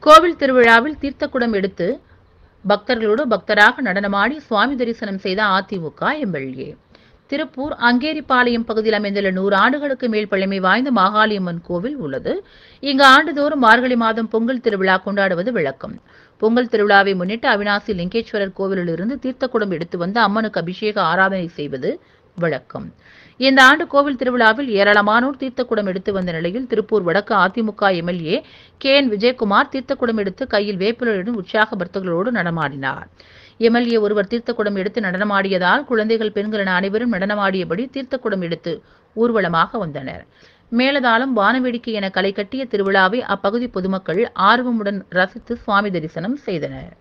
கோவில் திருவிழாவில் தீர்த்தக்குடம் எடுத்து பக்தர்களோடு பக்தராக நடனமாடி சுவாமி தரிசனம் செய்த அதிமுக எம்எல்ஏ திருப்பூர் அங்கேரிபாளையம் பகுதியில் அமைந்துள்ள நூறு ஆண்டுகளுக்கு மேல் பழமை வாய்ந்த மாகாளியம்மன் கோவில் உள்ளது இங்கு ஆண்டுதோறும் மார்கழி மாதம் பொங்கல் திருவிழா கொண்டாடுவது வழக்கம் பொங்கல் திருவிழாவை முன்னிட்டு அவினாசி லிங்கேஸ்வரர் கோவிலிலிருந்து தீர்த்தக்குடம் எடுத்து வந்து அம்மனுக்கு அபிஷேக ஆராதனை செய்வது வழக்கம் இந்த ஆண்டு கோவில் திருவிழாவில் ஏராளமானோர் தீர்த்தக்குடம் எடுத்து வந்த நிலையில் திருப்பூர் வடக்கு AIADMK MLA K N Vijayakumar தீர்த்தக்குடம் எடுத்து கையில் வேப்பிலுடன் உற்சாக பக்தர்களோடு நடமாடினார் எம்எல்ஏ ஒருவர் தீர்த்தக்குடம் எடுத்து நடனமாடியதால் குழந்தைகள் பெண்கள் என அனைவரும் நடனமாடியபடி தீர்த்தக்குடம் எடுத்து ஊர்வலமாக வந்தனர் மேலதாளம் வானவேடிக்கை என களை கட்டிய திருவிழாவை அப்பகுதி பொதுமக்கள் ஆர்வமுடன் ரசித்து சுவாமி தரிசனம் செய்தனர்